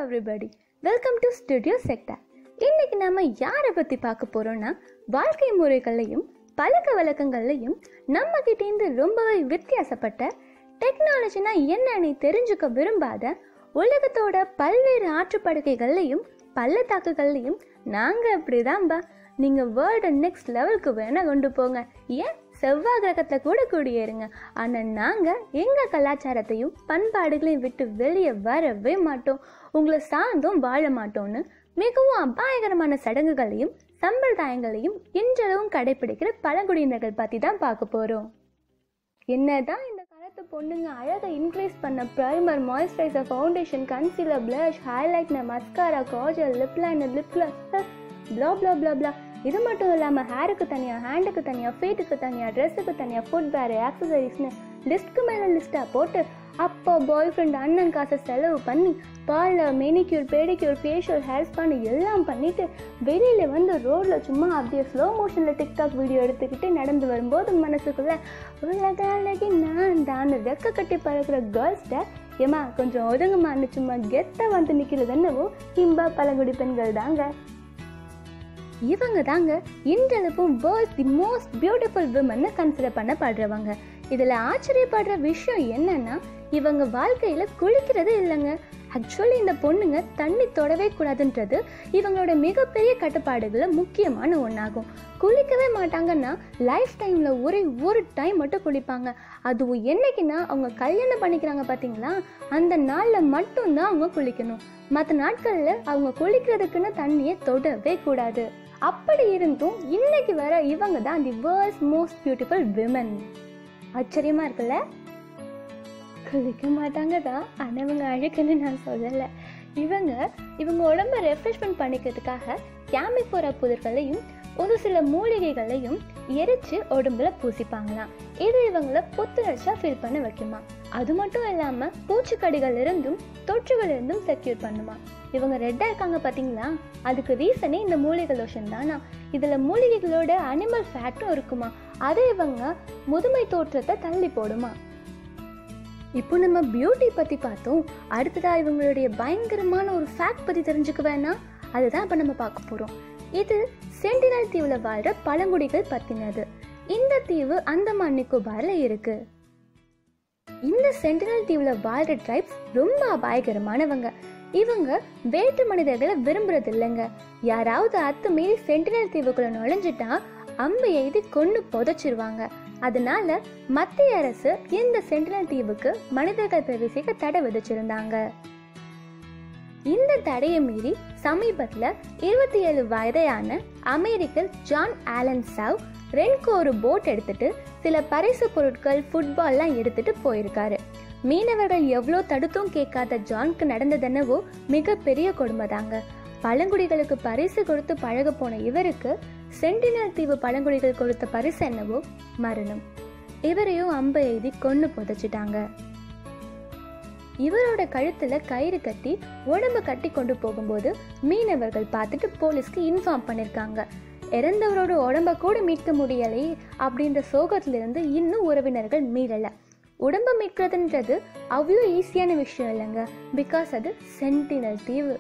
everybody welcome to studio sector இன்னைக்கு நாம யாரை பத்தி பார்க்க போறோம்னா வாழ்க்கை முறைகளையும் பழக்க வழக்கங்களையும் நம்ம கிட்டேருந்து ரொம்பவே வித்தியாசப்பட்ட டெக்னாலஜினா என்னன்னு தெரிஞ்சுக்க விரும்பாத உலகத்தோட பல்வேறு ஆற்றுப்படுகைகள்லையும் பள்ளத்தாக்குகள்லையும் நாங்க அப்படிதான்பா நீங்க வேர்ல்டு நெக்ஸ்ட் லெவலுக்கு வேணா கொண்டு போங்க ஏன் செவ்வாய் கிரகத்துல கூட குடியேறுங்க ஆனா நாங்க எங்க கலாச்சாரத்தையும் பண்பாடுகளையும் விட்டு வெளியே வரவே மாட்டோம் உங்களை சார்ந்தும் வாழ மாட்டோம்னு மிகவும் அபாயகரமான சடங்குகளையும் சம்பிரதாயங்களையும் இன்றளவும் கடைபிடிக்கிற பழங்குடியினர்கள் பத்தி தான் பார்க்க போறோம் என்னதான் இந்த காலத்து பொண்ணுங்க அழகை இன்க்ரீஸ் பண்ண primer moisturiser foundation concealer blush highlighter mascara kajal lip liner lip gloss blah blah blah blah இது மட்டும் இல்லாமல் ஹேருக்கு தனியாக ஹேண்டுக்கு தனியாக ஃபீட்டுக்கு தனியாக ட்ரெஸ்ஸுக்கு தனியாக ஃபுட் வேறு ஆக்சசரிஸ்னு லிஸ்ட்க்கு மேலே லிஸ்ட்டாக போட்டு அப்பா பாய் ஃப்ரெண்ட் அண்ணன் காசை செலவு பண்ணி parlour manicure pedicure facial hair spa எல்லாம் பண்ணிட்டு வெளியில் வந்து ரோட்டில் சும்மா அப்படியே ஸ்லோ மோஷனில் டிக்டாக் வீடியோ எடுத்துக்கிட்டு நடந்து வரும்போது மனசுக்குள்ள உலக அழகி நான் தான் ரெக்க கட்டி பழகிற கேர்ள்ஸ்ட ஏமா கொஞ்சம் ஒதுங்குமான்னு சும்மா கெத்த வந்து நிற்கிறது என்னவோ இம்பா பழங்குடி பெண்கள் தாங்க இவங்க தாங்க இன்றளவும் வேர்ல்ட் தி மோஸ்ட் பியூட்டிஃபுல் விமன்னு கன்சிடர் பண்ணப்படுறவங்க இதில் ஆச்சரியப்படுற விஷயம் என்னன்னா இவங்க வாழ்க்கையில் குளிக்கிறது இல்லைங்க ஆக்சுவலி இந்த பொண்ணுங்க தண்ணி தொடவே கூடாதுன்றது இவங்களோட மிகப்பெரிய கட்டுப்பாடுகளில் முக்கியமான ஒன்றாகும் குளிக்கவே மாட்டாங்கன்னா லைஃப் டைமில் ஒரே ஒரு டைம் மட்டும் குளிப்பாங்க அதுவும் என்னைக்குன்னா அவங்க கல்யாணம் பண்ணிக்கிறாங்க பார்த்தீங்களா அந்த நாளில் மட்டும்தான் அவங்க குளிக்கணும் மற்ற நாட்களில் அவங்க குளிக்கிறதுக்குன்னு தண்ணியை தொடவே கூடாது அப்படி இருந்தும் இன்னைக்கு வர இவங்க தான் the world's most beautiful women ஆச்சரியமா இருக்குல்ல குளிக்க மாட்டாங்க தான் ஆனால் இவங்க அழுக்குன்னு நான் சொல்லலை இவங்க இவங்க உடம்ப ரெஃப்ரெஷ்மெண்ட் பண்ணிக்கிறதுக்காக கேமிஃபோரா புதர்களையும் ஒரு சில மூலிகைகளையும் எரிச்சு உடம்புல பூசிப்பாங்களாம் இது இவங்கள புத்துணர்ச்சியா ஃபீல் பண்ண வைக்குமா அது மட்டும் இல்லாம பூச்சிக்கடிகள் இருந்தும் தொற்றுகள் இருந்தும் செக்யூர் பண்ணுமா இவங்க ரெட்டா இருக்காங்க பாத்தீங்களா அதுக்கு ரீசனே இந்த மூலிகை லோஷன் தானா இதுல மூலிகைகளோட அனிமல் ஃபேட்டும் இருக்குமா அது இவங்க முதுமை தோற்றத்தை தள்ளி போடுமா இப்போ நம்ம பியூட்டி பற்றி பார்த்தோம் அடுத்ததா இவங்களுடைய பயங்கரமான ஒரு ஃபேக்ட் பற்றி தெரிஞ்சுக்க வேணாம் அதுதான் இப்போ நம்ம பார்க்க போகிறோம் இது சென்டினல் தீவில் வாழ்கிற பழங்குடிகள் பற்றினது இந்த தீவு அந்தமான் நிக்கோபாரில் இருக்கு இந்த சென்டினல் தீவில் வாழ்கிற ட்ரைப்ஸ் ரொம்ப அபாயகரமானவங்க இவங்க வேற்று மனிதர்களை விரும்புறது இல்லைங்க யாராவது அத்துமீறி சென்டினல் தீவுக்குள்ள நுழைஞ்சிட்டா அம்பு எய்தி கொண்டு புதைச்சிருவாங்க அதனால மத்திய அரசு இந்த சென்டினல் தீவுக்கு மனிதர்கள் பிரவேசிக்க தடை விதிச்சிருந்தாங்க இந்த தடையை மீறி சமீபத்துல இருபத்தி ஏழு வயதையான அமெரிக்கல் ஜான் ஆலன் சாவ் ரென்கோ ஒரு போட் எடுத்துட்டு சில பரிசு பொருட்கள் ஃபுட்பால்லாம் எடுத்துட்டு போயிருக்காரு மீனவர்கள் எவ்வளோ தடுத்தும் கேட்காத ஜான்க்கு நடந்ததென்னவோ மிகப்பெரிய கொடுமை தாங்க பழங்குடிகளுக்கு பரிசு கொடுத்து பழக போன இவருக்கு சென்டினல் தீவு பழங்குடிகள் கொடுத்த பரிசு என்னவோ மரணம் இவரையும் அம்பு எழுதி கொண்டு புதைச்சிட்டாங்க இவரோட கழுத்துல கயிறு கட்டி உடம்ப கட்டி கொண்டு போகும்போது மீனவர்கள் பார்த்துட்டு போலீஸ்க்கு இன்ஃபார்ம் பண்ணிருக்காங்க இறந்தவரோட உடம்ப கூட மீட்க முடியலை அப்படின்ற சோகத்திலிருந்து இன்னும் உறவினர்கள் மீறல உடம்ப மீட்கிறதுன்றது அவ்வளோ ஈஸியான விஷயம் இல்லைங்க பிகாஸ் அது சென்டினல் தீவு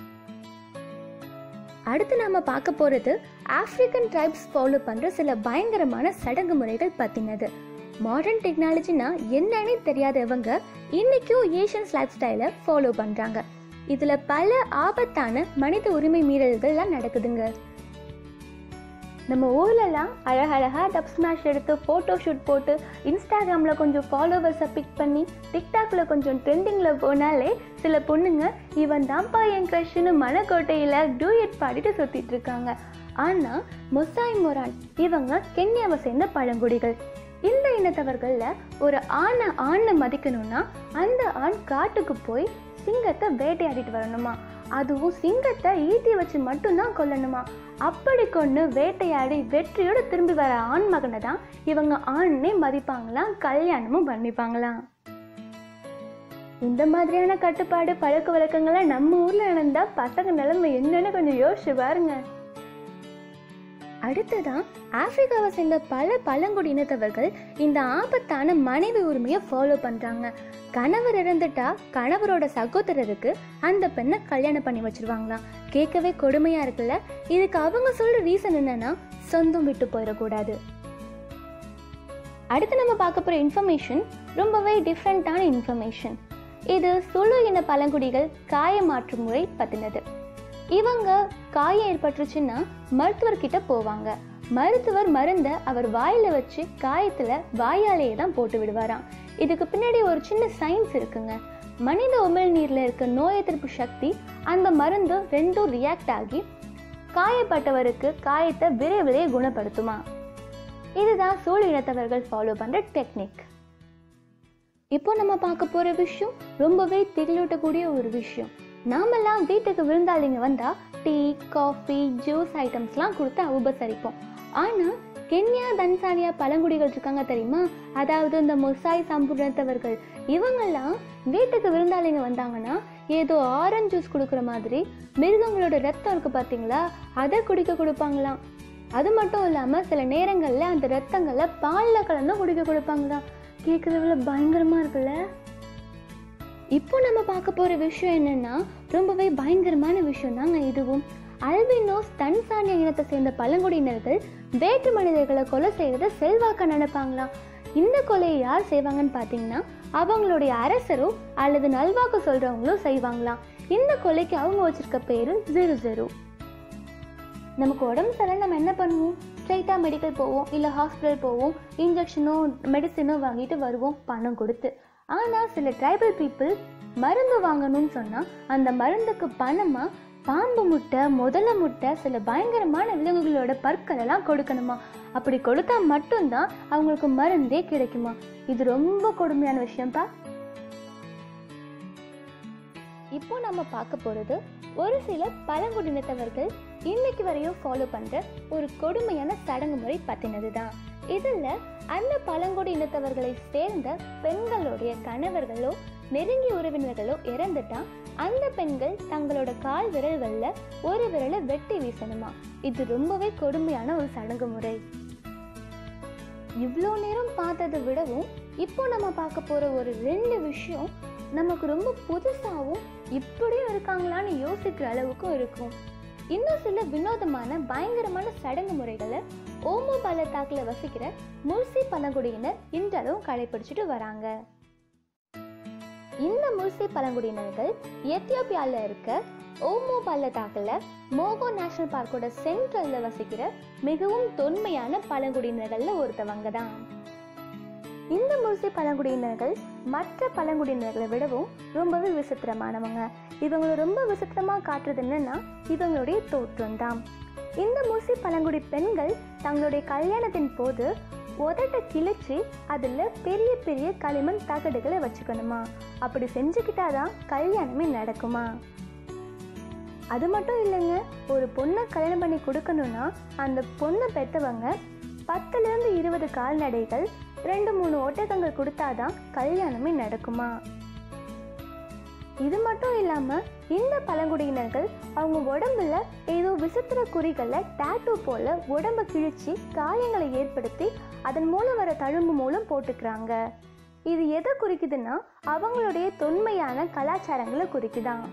அடுத்து நாம பார்க்க போறது ஆப்பிரிக்கன் ட்ரைப்ஸ் ஃபாலோ பண்ற சில பயங்கரமான சடங்கு முறைகள் பத்தினது மாடர்ன் டெக்னாலஜினா என்னன்னே தெரியாத இவங்க இன்னைக்கும் ஏஷியன்ஸ் லைஃப் ஸ்டைலை ஃபாலோ பண்றாங்க இதுல பல ஆபத்தான மனித உரிமை மீறல்கள்லாம் நடக்குதுங்க நம்ம ஊர்லலாம் அழகழகா டப் ஸ்மாஷ் எடுத்து ஃபோட்டோ ஷூட் போட்டு இன்ஸ்டாகிராமில் கொஞ்சம் ஃபாலோவர்ஸை பிக் பண்ணி டிக்டாக்ல கொஞ்சம் ட்ரெண்டிங்கில் போனாலே சில பொண்ணுங்க இவன் தான்ப்பா என் க்ரஷ்னு மலைக்கோட்டையில் டூயட் பாடிட்டு சுற்றிட்டு இருக்காங்க ஆனால் மொசாய் மொரான் இவங்க கென்யாவை சேர்ந்த பழங்குடிகள் இந்த இனத்தவர்களில் ஒரு ஆணை ஆணை மதிக்கணும்னா அந்த ஆண் காட்டுக்கு போய் சிங்கத்தை வேட்டையாடிட்டு வரணுமா அதுவும் சிங்கத்தை ஈட்டி வச்சு மட்டும்தான் கொல்லணுமா அப்படி கொண்டு வேட்டையாடி வெற்றியோட திரும்பி வர ஆண் மகனை தான் இவங்க ஆண்னே மதிப்பாங்களாம் கல்யாணமும் பண்ணிப்பாங்களாம் இந்த மாதிரியான கட்டுப்பாடு பழக்க வழக்கங்கள்லாம் நம்ம ஊர்ல நடந்தா பசங்க நிலைமை என்னன்னு கொஞ்சம் யோசிச்சு பாருங்க அடுத்ததான் ஆப்பிரிக்காவை சேர்ந்த பல பழங்குடி இனத்தவர்கள் இந்த ஆபத்தான மனைவி உரிமையை ஃபாலோ பண்றாங்க கணவர் இறந்துட்டா கணவரோட சகோதரருக்கு அந்த பெண்ணை கல்யாணம் பண்ணி வச்சிருவாங்களாம் கேட்கவே கொடுமையா இருக்குல்ல இதுக்கு அவங்க சொல்ற ரீசன் என்னன்னா சொந்தம் விட்டு போயிடக்கூடாது அடுத்து நம்ம பார்க்க போற இன்ஃபர்மேஷன் ரொம்பவே டிஃப்ரெண்ட்டான இன்ஃபர்மேஷன் இது சுழு இன பழங்குடிகள் காய மாற்றும் முறை பத்தினது இவங்க காயம் ஏற்பட்டுருச்சுன்னா மருத்துவர்கிட்ட போவாங்க மருத்துவர் மருந்தை அவர் வாயில வச்சு காயத்துல வாயாலேயே தான் போட்டு விடுவாராம் இதுக்கு பின்னாடி ஒரு சின்ன சயின்ஸ் இருக்குங்க மனித உமிழ்நீர்ல இருக்க நோய் எதிர்ப்பு சக்தி அந்த மருந்து ரெண்டும் ரியாக்ட் ஆகி காயப்பட்டவருக்கு காயத்தை விரைவிலே குணப்படுத்துமா இதுதான் சூழ் இனத்தவர்கள் ஃபாலோ பண்ற டெக்னிக் இப்போ நம்ம பார்க்க போற விஷயம் ரொம்பவே திகிலூட்டக்கூடிய ஒரு விஷயம் நாமெல்லாம் வீட்டுக்கு விருந்தாளிங்க வந்தா டீ காஃபி ஜூஸ் ஐட்டம்ஸ்லாம் கொடுத்து உபசரிப்போம் ஆனா கென்யா தன்சானியா பழங்குடிகள் இருக்காங்க தெரியுமா அதாவது இந்த மொசாய் சம்புணத்தவர்கள் இவங்கெல்லாம் வீட்டுக்கு விருந்தாளிங்க வந்தாங்கன்னா ஏதோ ஆரஞ்சு ஜூஸ் கொடுக்குற மாதிரி மிருகங்களோட ரத்தம் இருக்கு பார்த்தீங்களா அதை குடிக்க கொடுப்பாங்களாம் அது மட்டும் இல்லாமல் சில நேரங்களில் அந்த ரத்தங்களை பாலில் கலந்து குடிக்க கொடுப்பாங்களாம் கேட்குறதுல பயங்கரமா இருக்குல்ல இப்போ நம்ம பார்க்க போற விஷயம் என்னன்னா ரொம்பவே பயங்கரமான விஷயம் தாங்க இதுவும் அல்பினோஸ் தன்சானியா இனத்தை சேர்ந்த பழங்குடியினர்கள் வேற்று மனிதர்களை கொலை செய்யறத செல்வாக்க நினைப்பாங்களாம் இந்த கொலையை யார் செய்வாங்கன்னு பார்த்தீங்கன்னா அவங்களுடைய அரசரோ அல்லது நல்வாக்கு சொல்றவங்களோ செய்வாங்களாம் இந்த கொலைக்கு அவங்க வச்சிருக்க பேரு ஜெரு ஜெரு நமக்கு உடம்பு சரியில்லை நம்ம என்ன பண்ணுவோம் ஸ்ட்ரைட்டாக மெடிக்கல் போவோம் இல்லை ஹாஸ்பிட்டல் போவோம் இன்ஜெக்ஷனோ மெடிசினோ வாங்கிட்டு வருவோம் பணம் கொடுத்து ஆனால் சில ட்ரைபல் பீப்புள் மருந்து வாங்கணும்னு சொன்னால் அந்த மருந்துக்கு பணமாக பாம்பு முட்டை முதல முட்டை சில பயங்கரமான விலங்குகளோட பற்கள் எல்லாம் கொடுக்கணுமா அப்படி கொடுத்தா மட்டும்தான் அவங்களுக்கு மருந்தே கிடைக்குமா இது ரொம்ப கொடுமையான விஷயம்ப்பா இப்போ நம்ம பார்க்க போறது ஒரு சில பழங்குடியினத்தவர்கள் இன்னைக்கு வரையும் ஃபாலோ பண்ற ஒரு கொடுமையான சடங்கு முறை பத்தினது தான் இதுல அந்த பழங்குடி இனத்தவர்களை சேர்ந்த பெண்களுடைய கணவர்களோ நெருங்கிய உறவினர்களோ இறந்துட்டா அந்த பெண்கள் தங்களோட கால் விரல்கள்ல ஒரு விரலை வெட்டி வீசணுமா இது ரொம்பவே கொடுமையான ஒரு சடங்கு முறை இவ்வளோ நேரம் பார்த்ததை விடவும் இப்போ நம்ம பார்க்க போற ஒரு ரெண்டு விஷயம் நமக்கு ரொம்ப புதுசாகவும் இப்படியும் இருக்காங்களான்னு யோசிக்கிற அளவுக்கும் இருக்கும் இன்னும் சில வினோதமான பயங்கரமான சடங்கு முறைகளை ஓமோ பள்ளத்தாக்குல வசிக்கிற முர்சி பழங்குடியினர் இன்றளவும் கடைபிடிச்சிட்டு வராங்க இந்த முர்சி பழங்குடியினர்கள் எத்தியோப்பியால இருக்க ஓமோ பள்ளத்தாக்குல மோகோ நேஷனல் பார்க்கோட சென்ட்ரல்ல வசிக்கிற மிகவும் தொன்மையான பழங்குடியினர்கள்ல ஒருத்தவங்க தான் இந்த முர்சி பழங்குடியினர்கள் மற்ற பழங்குடியினர்களை விடவும் ரொம்பவே விசித்திரமானவங்க இவங்களை ரொம்ப விசித்திரமா காட்டுறது என்னன்னா இவங்களுடைய தோற்றம் தான் இந்த முர்சி பழங்குடி பெண்கள் தங்களுடைய கல்யாணத்தின் போது உதட்ட கிழிச்சு அதில் பெரிய பெரிய களிமண் தகடுகளை வச்சுக்கணுமா அப்படி செஞ்சுக்கிட்டாதான் கல்யாணமே நடக்குமா அது மட்டும் இல்லைங்க ஒரு பொண்ணை கல்யாணம் பண்ணி கொடுக்கணும்னா அந்த பொண்ணை பெற்றவங்க பத்துலேருந்து இருபது கால்நடைகள் ரெண்டு மூணு ஒட்டகங்கள் கொடுத்தாதான் கல்யாணமே நடக்குமா இது மட்டும் இல்லாம இந்த பழங்குடியினர்கள் அவங்க உடம்புல ஏதோ விசித்திர குறிகளை டாட்டூ போல உடம்ப கிழிச்சு காயங்களை ஏற்படுத்தி அதன் மூலம் வர தழும்பு மூலம் போட்டுக்கிறாங்க இது எதை குறிக்குதுன்னா அவங்களுடைய தொன்மையான கலாச்சாரங்களை குறிக்குதான்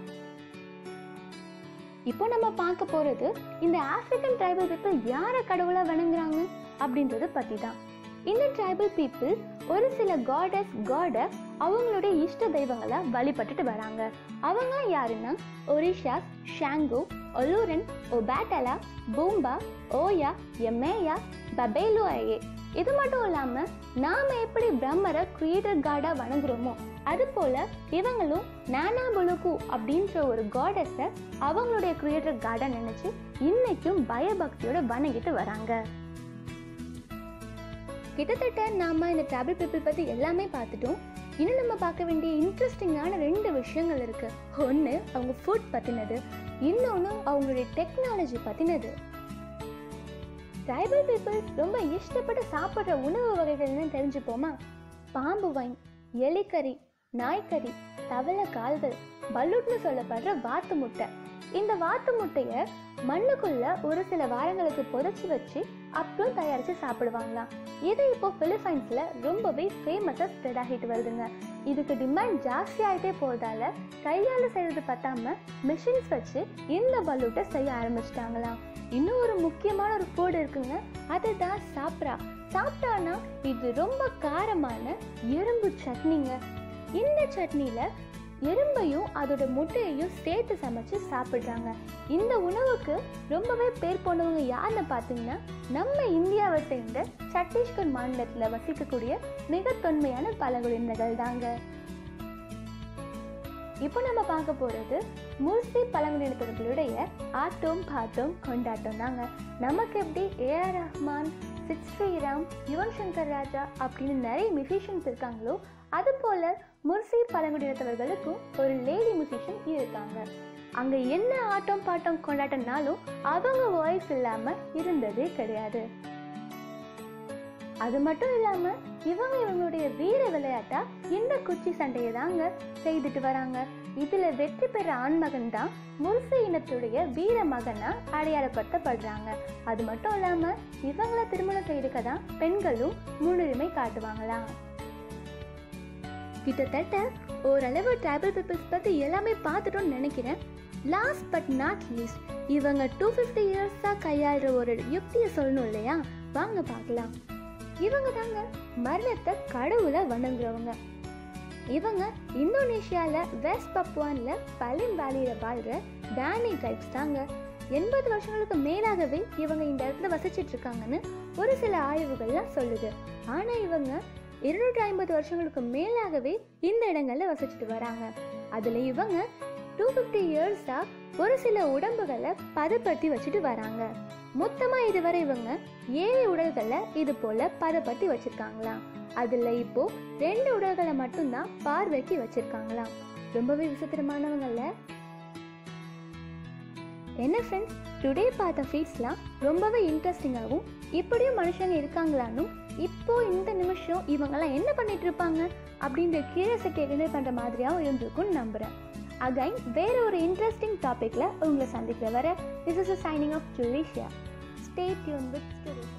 இப்போ நம்ம பார்க்க போறது இந்த ஆப்பிரிக்கன் ட்ரைபல் பீப்புள் யாரை கடவுளா வணங்குறாங்க அப்படின்றத பத்தி தான் இந்த ட்ரைபல் பீப்புள் ஒரு சில காடஸ் காட அவங்களுடைய இஷ்ட தெய்வங்களை வழிபட்டுட்டு வராங்க அவங்க யாருன்னா ஒரிஷா ஷாங்கோ ஒலூரன் ஒபேட்டலா பூம்பா ஓயா எமேயா பபேலு ஐயே இது மட்டும் இல்லாம நாம எப்படி பிரம்மரை கிரியேட்டர் காடா வணங்குறோமோ அது போல இவங்களும் நானா புலுகு அப்படின்ற ஒரு காடஸை அவங்களுடைய கிரியேட்டர் காடா நினைச்சு இன்னைக்கும் பயபக்தியோட வணங்கிட்டு வராங்க கிட்டத்தட்ட நாம இந்த ட்ராவல் பீப்புள் பத்தி எல்லாமே பார்த்துட்டோம் இன்னும் நம்ம பார்க்க வேண்டிய இன்ட்ரெஸ்டிங்கான ரெண்டு விஷயங்கள் இருக்கு ஒன்று அவங்க ஃபுட் பத்தினது இன்னொன்று அவங்களுடைய டெக்னாலஜி பத்தினது ட்ரைபல் பீப்புள்ஸ் ரொம்ப இஷ்டப்பட்டு சாப்பிட்ற உணவு வகைகள் என்னன்னு தெரிஞ்சுப்போமா பாம்பு வைன் எலிக்கறி நாய்க்கறி தவளை கால்கள் பல்லூட்னு சொல்லப்படுற வாத்து முட்டை இந்த வாத்து முட்டையை மண்ணுக்குள்ள ஒரு சில வாரங்களுக்கு புதைச்சி வச்சு அப்புறம் தயாரித்து சாப்பிடுவாங்களாம் இது இப்போ பிலிப்பைன்ஸில் ரொம்பவே ஃபேமஸாக ஸ்ப்ரெட் ஆகிட்டு வருதுங்க இதுக்கு டிமாண்ட் ஜாஸ்தி ஆகிட்டே போகிறதால கையால் செய்கிறது பத்தாம மிஷின்ஸ் வச்சு இந்த பலூட்டை செய்ய ஆரம்பிச்சிட்டாங்களாம் இன்னும் ஒரு முக்கியமான ஒரு ஃபுட் இருக்குங்க அதுதான் சாப்ரா சாப்பிட்டானா இது ரொம்ப காரமான எறும்பு சட்னிங்க இந்த சட்னியில் எறும்பையும் அதோட முட்டையையும் சேர்த்து சமைச்சு சாப்பிட்றாங்க இந்த உணவுக்கு ரொம்பவே பேர் போனவங்க யாருன்னு பார்த்தீங்கன்னா நம்ம இந்தியாவை சேர்ந்த சத்தீஸ்கர் மாநிலத்தில் வசிக்கக்கூடிய மிக தொன்மையான பழங்குடியினர்கள் தாங்க இப்போ நம்ம பார்க்க போகிறது முர்சி பழங்குடியினத்தவர்களுடைய ஆட்டம் பாட்டம் கொண்டாட்டம் தாங்க நமக்கு எப்படி ஏஆர் ரஹ்மான் சித் ஸ்ரீராம் யுவன் சங்கர் ராஜா அப்படின்னு நிறைய மியூசிஷியன்ஸ் இருக்காங்களோ அது போல முர்சி பழங்குடியினத்தவர்களுக்கும் ஒரு லேடி மியூசிஷியன் இருக்காங்க அங்க என்ன ஆட்டம் பாட்டம் கொண்டாட்டம்னாலும் அவங்க வாய்ஸ் இல்லாம இருந்ததே கிடையாது அது மட்டும் இல்லாம இவங்க இவங்களுடைய வீர விளையாட்டா இந்த குச்சி சண்டையை தாங்க செய்துட்டு வராங்க இதுல வெற்றி பெற ஆண்மகன் தான் முர்சி இனத்துடைய வீர மகனா அடையாளப்படுத்தப்படுறாங்க அது மட்டும் இல்லாம இவங்கள திருமணம் செய்துக்க தான் பெண்களும் முன்னுரிமை காட்டுவாங்களாம் கிட்டத்தட்ட ஓரளவு ட்ரைபல் பீப்புள்ஸ் பற்றி எல்லாமே பார்த்துட்டோம்னு நினைக்கிறேன் லாஸ்ட் பட் நாட் லீஸ்ட் இவங்க டூ ஃபிஃப்டி இயர்ஸாக கையாளுற ஒரு யுக்தியை சொல்லணும் இல்லையா வாங்க பார்க்கலாம் இவங்க தாங்க மரணத்தை கடவுளை வணங்குறவங்க இவங்க இந்தோனேஷியாவில் வெஸ்ட் பப்புவானில் பலிம் வேலியில் வாழ்கிற டேனி ட்ரைப்ஸ் தாங்க எண்பது வருஷங்களுக்கு மேலாகவே இவங்க இந்த இடத்துல வசிச்சிட்டு இருக்காங்கன்னு ஒரு சில ஆய்வுகள்லாம் சொல்லுது ஆனால் இவங்க இருநூற்றி ஐம்பது வருஷங்களுக்கு மேலாகவே இந்த இடங்கள்ல வசிச்சுட்டு வராங்க அதில் இவங்க டூ ஃபிஃப்டி இயர்ஸாக ஒரு சில உடம்புகளை பதப்படுத்தி வச்சுட்டு வராங்க மொத்தமாக இதுவரை இவங்க ஏழு உடல்களை இது போல பதப்படுத்தி வச்சிருக்காங்களாம் அதில் இப்போ ரெண்டு உடல்களை மட்டும்தான் பார்வைக்கு வச்சிருக்காங்களாம் ரொம்பவே விசித்திரமானவங்கல்ல என்ன ஃப்ரெண்ட்ஸ் டுடே பார்த்த ஃபீட்ஸ்லாம் ரொம்பவே இன்ட்ரெஸ்டிங்காகவும் இப்படியும் மனுஷங்க இருக்காங்களான்னு இப்போ இந்த நிமிஷம் இவங்கெல்லாம் என்ன பண்ணிட்டு இருப்பாங்க அப்படின்ற கியூரியாசிட்டி எக்ஸ்பிளைன் பண்ணுற மாதிரியாகவும் இருந்திருக்கும்னு நம்புகிறேன் அகைன் வேற ஒரு இன்ட்ரெஸ்டிங் டாப்பிக்கில் உங்களை சந்திக்கிற வர this is a signing off Julishia stay tuned with studio